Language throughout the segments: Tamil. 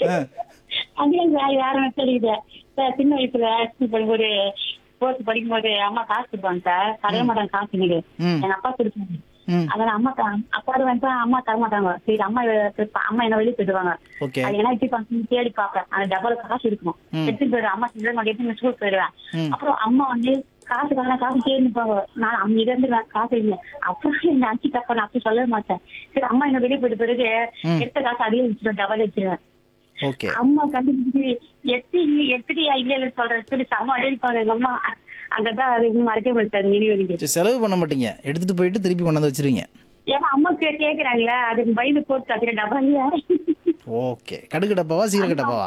அங்கேயும் வேற வேற தெரியுது சார் சின்ன வயசுல இப்ப ஒரு போர்த்து படிக்கும் போது அம்மா காசு கொடுப்பாங்க சார் தர மாட்டாங்க காசு எனக்கு ம். எங்க அப்பா கொடுப்பாங்க ம் அதனால அம்மா த- அப்பா வந்து அம்மா தர மாட்டாங்க சரி அம்மா இப்ப அம்மா என்ன வெளியே போயிடுவாங்க ஓகே அது என்ன இப்படி பண்ணி தேடி பார்ப்பேன் அந்த டபுள் காசு இருக்கும் ம். எடுத்துட்டு போயிடுவேன் அம்மா சில்லறை நோட்டு எடுத்து ஸ்கூல் போயிடுவேன் ம். அப்புறம் அம்மா வந்து காசு காண காசு தேடி நிப்பாங்க நான் அங்க இருந்து காசு இல்லை அப்புறம் என்ன அஞ்சு தப்பா நான் அப்படி சொல்லவே மாட்டேன் சரி அம்மா என்ன வெளியே போயிட்டு பிறகு ம். எடுத்த காசு அடியே வச்சிருவேன் டபுள் வச்சிருவேன் ஓகே அம்மா கண்டுபிடிச்சு எத்தி எத்திரியா இல்ல இல்ல சொல்றேன் சொல்லி செம்ம அடிப்பாங்க எங்க அம்மா அங்கதான் அது இன்னும் மறக்க மாட்டாரு நினைவு எனக்கு சரி, செலவு பண்ண மாட்டீங்க எடுத்துட்டு போயிட்டு திருப்பி கொண்டு வந்து வச்சிருவீங்க ஏன்னா அம்மா கே- கேக்குறாங்களே அதுக்கு பயந்து போட்டு அதுல டபாலியா ஓகே கடுகு டப்பாவா சீரக டப்பாவா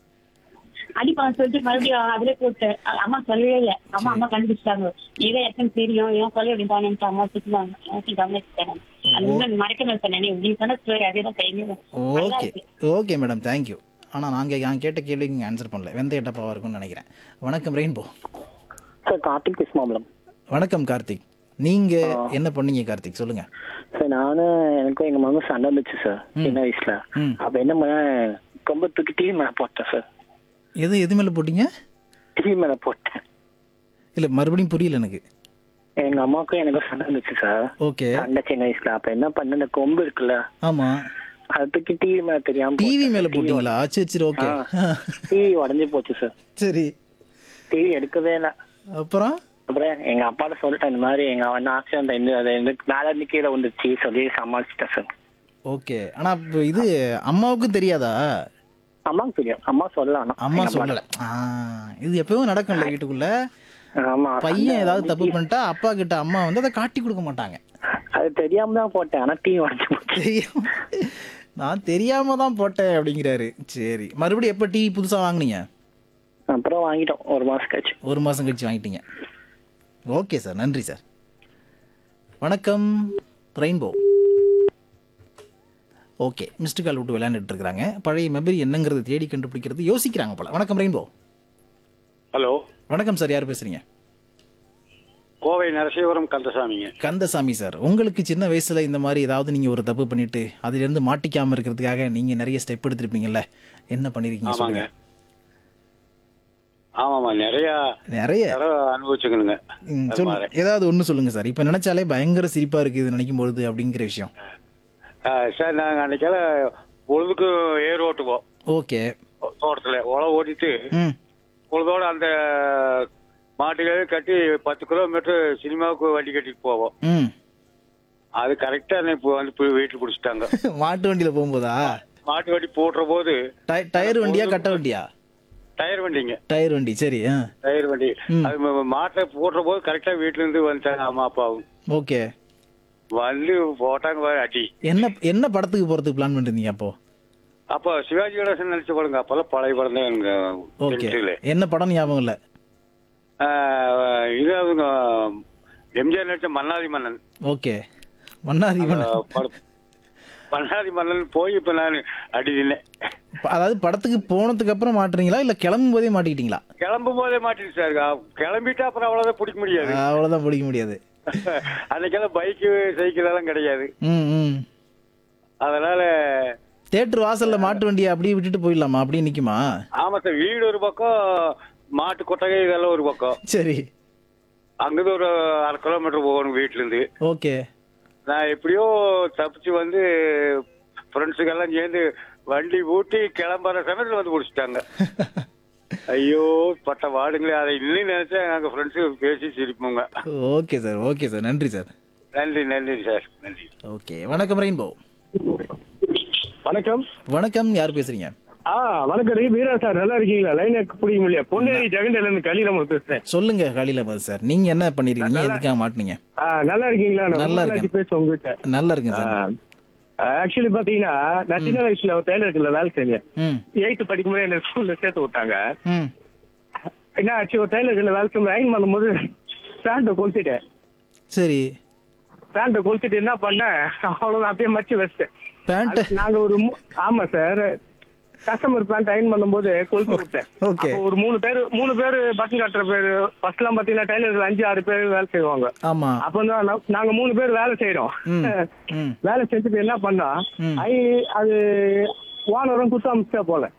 அடிப்பாங்க சொல்லிட்டு மறுபடியும் அதுல போட்டு அ- அம்மா சொல்லவே இல்லை அம்மா அம்மா கண்டுபிடிச்சிட்டாங்க இவன் எத்தனை தெரியும் இவன் சொல்ல அப்படின்ட்டு அம்மா திட்டுவாங்க எனக்கு கவனிச்சுட்டாங்க அது இன்னும் மறக்க மாட்டேன் நீ சொன்ன ஸ்டோரி அதே தான் கையில ஓகே ஓகே மேடம் தேங்க்யூ ஆனால் நாங்கள் நான் கேட்ட கேள்விக்கு நீங்கள் ஆன்சர் பண்ணல வெந்தய டப்பாவாக இருக்கும்னு நினைக்கிறேன் வணக்கம் ரெயின்போ சார் கார்த்திக் பேசுமாம்பலம் வணக்கம் கார்த்திக் நீங்கள் என்ன பண்ணீங்க கார்த்திக் சொல்லுங்கள் சார் நானும் எனக்கும் எங்க மாமா சண்டை வந்துச்சு சார் சின்ன வயசுல ம். அப்ப என்ன பண்ண கொம்ப தூக்கி டிவி மேல போட்டேன் சார் எது எது மேலே போட்டீங்க டிவி மேல போட்டேன் இல்லை மறுபடியும் புரியல எனக்கு எங்க அம்மாவுக்கும் எனக்கும் சண்டை வந்துச்சு சார் ஓகே சண்டை சின்ன வயசுல அப்ப என்ன பண்ண இந்த கொம்பு இருக்குல்ல ஆமாம் அதை தூக்கி டிவி மேல தெரியாம டிவி மேலே போட்டீங்களா சரி சரி ஓகே டிவி உடஞ்சு போச்சு சார் சரி டிவி எடுக்கவே இல்லை அப்புறம் அப்புறம் எங்க அப்பாட்ட சொல்லிட்டேன் இந்த மாதிரி எங்க அவன் ஆக்சிடென்ட் இந்த அது இந்த மேல இருந்து கீழே வந்துச்சு சொல்லி சமாளிச்சிட்டேன் சார் ஓகே ஆனால் இப்போ இது அம்மாவுக்கும் தெரியாதா அம்மாவுக்கு தெரியும் அம்மா சொல்லலாம் அம்மா சொல்லலை ஆ இது எப்பவும் நடக்கும்ல வீட்டுக்குள்ள ஆமா பையன் ஏதாவது தப்பு பண்ணிட்டா அப்பா கிட்ட அம்மா வந்து அதை காட்டி கொடுக்க மாட்டாங்க அது தெரியாம தான் போட்டேன் ஆனா டிவி உடஞ்சு போச்சு தெரியாம நான் தெரியாம தான் போட்டேன் அப்படிங்கிறாரு சரி மறுபடியும் எப்போ டிவி புதுசா வாங்குனீங்க அப்புறம் வாங்கிட்டோம் ஒரு மாசம் கழிச்சு ஒரு மாசம் கழிச்சு வாங்கிட்டீங்க ஓகே சார் நன்றி சார் வணக்கம் ரெயின்போ ஓகே மிஸ்டு கால் விட்டு விளையாண்டுட்டு இருக்கிறாங்க பழைய மெமரி என்னங்கிறது தேடி கண்டுபிடிக்கிறது யோசிக்கிறாங்க போல வணக்கம் ரெயின்போ ஹலோ வணக்கம் சார் யார் பேசுறீங்க கோவை நரசிவரம் கந்தசாமிங்க கந்தசாமி சார் உங்களுக்கு சின்ன வயசுல இந்த மாதிரி ஏதாவது நீங்க ஒரு தப்பு பண்ணிட்டு அதுல இருந்து மாட்டிக்காம இருக்கிறதுக்காக நீங்க நிறைய ஸ்டெப் எடுத்திருப்பீங்கல்ல என்ன பண்ணிருக்கீங்க ஆமாங்க சொல்லுங்க ஆமாமா நிறைய நிறைய தடவை அனுபவிச்சுக்கணுங்க ம், அது சொல்லுங்க மாதிரி. ஏதாவது ஒண்ணு சொல்லுங்க சார் இப்ப நினைச்சாலே பயங்கர சிரிப்பா இருக்கு இது நினைக்கும் பொழுது அப்படிங்கிற விஷயம் ஆ, சார் நாங்க அன்னைக்கால பொழுதுக்கு ஏர் ஓட்டுவோம் ஓகே தோட்டத்துல உழவு ஓட்டிட்டு ம் பொழுதோட அந்த மாட்டுகளே கட்டி பத்து கிலோமீட்டர் சினிமாவுக்கு வண்டி கட்டிட்டு போவோம் ம் அது கரெக்டா இப்போ வந்து போய் வீட்டுல பிடிச்சிட்டாங்க மாட்டு வண்டியில போகும்போதா மாட்டு வண்டி போடுற போது டய- டயர் வண்டியா கட்ட வண்டியா டயர் வண்டிங்க டயர் வண்டி சரி ஆ டயர் வண்டி ம். அது ம- மாட்டை போடுற போது கரெக்டா வீட்டுல இருந்து வந்துட்டாங்க அம்மா அப்பாவும் ஓகே வந்து போட்டாங்க பாரு அடி என்ன என்ன படத்துக்கு போறதுக்கு பிளான் பண்ணிருந்தீங்க அப்போ அப்போ சிவாஜி கணேசன் நடிச்ச படங்க அப்பெல்லாம் பழைய படம் தான் எனக்கு ஓகே தெரிஞ்சதுல. என்ன படம் ஞாபகம் இல்ல ஆஹ் இது அவங்க எம்ஜிஆர் நடிச்ச மன்னாதி மன்னன் ஓகே மன்னாதி மன்னர். ஆஹ் படம் மன்னாதி மன்னன் போய் இப்ப நான் அடி தின்னேன் அதாவது படத்துக்கு போனதுக்கு அப்புறம் மாட்டுறீங்களா இல்ல கிளம்பும் போதே மாட்டிக்கிட்டீங்களா கிளம்பும் போதே மாட்டிட்டு சார் கிளம்பிட்டா அப்புறம் அவ்வளவுதான் பிடிக்க முடியாது அவ்வளவுதான் பிடிக்க முடியாது அன்னைக்கெல்லாம் பைக்கு சைக்கிள் எல்லாம் கிடையாது ம் ம் அதனால தேட்டர் வாசல்ல மாட்டு வண்டியை அப்படியே விட்டுட்டு போயிடலாமா அப்படியே நிக்குமா ஆமா சார் வீடு ஒரு பக்கம் மாட்டு கொட்டகை இதெல்லாம் ஒரு பக்கம் சரி அங்கிருந்து ஒரு அரை கிலோமீட்டர் போகணும் வீட்டுல இருந்து ஓகே நான் எப்படியோ தப்பிச்சு வந்து ஃப்ரெண்ட்ஸுக்கெல்லாம் சேர்ந்து வண்டி ஊட்டி கிளம்புற சமயத்தில் வந்து பிடிச்சிட்டாங்க ஐயோ பட்ட வாடுங்களே அதை இன்னும் நினைச்சா நாங்க ஃப்ரெண்ட்ஸு பேசி சிரிப்போங்க ஓகே சார் ஓகே சார் நன்றி சார் நன்றி நன்றி சார் நன்றி ஓகே வணக்கம் ரெயின்போ வணக்கம் வணக்கம் யார் பேசுறீங்க ஆ வணக்கம் ரீ வீரா சார் நல்லா இருக்கீங்களா லைன் பிடிக்க முடியல பொன்னேரி ஜெகண்டையில இருந்து கலியில பேசுறேன் சொல்லுங்க காலையில பாரு சார் நீங்க என்ன பண்ணிருக்கீங்க எதுக்காக மாட்டுனீங்க ஆ, நல்லா இருக்கீங்களா நான் நல்லா ரொம்ப இருக்கேன். நாளைக்கு பேசுவேன் உங்ககிட்ட நல்லா இருக்குங்க சார் ஆக்சுவலி பாத்தீங்கன்னா நான் சின்ன வயசுல ஒரு டெய்லருக்குல வேலை செஞ்சேன் ம் எயித்து படிக்கும்போது என்ன ஸ்கூல்ல சேர்த்து விட்டாங்க ம் என்ன ஆச்சு ஒரு டெய்லருக்குல வேலை செஞ்சு அயன் பண்ணும்போது பேண்ட்டை கொளுத்திட்டேன் சரி பேண்ட்டை கொளுத்திட்டு என்ன பண்ணேன் அவ்வளவு அப்படியே மச்சு வச்சிட்டேன் பேண்ட் அது நாங்க ஒரு மூ- ஆமா சார் கஸ்டமர் பேண்ட் அயன் பண்ணும்போது கொளுத்து விட்டேன் Okay. அப்போ ஒரு மூணு பேர் மூணு பேர் பட்டன் கட்டுற பேர் ஃபர்ஸ்ட் எல்லாம் பாத்தீங்கன்னா டெய்லர் அஞ்சு ஆறு பேர் வேலை செய்வாங்க ஆமா அப்ப வந்து நா- நாங்க மூணு பேர் வேலை செய்யறோம் ம் ம் வேலை செஞ்சுட்டு என்ன பண்ணா ம். ஐ அது ஓனரும் குத்து அமிச்சா போல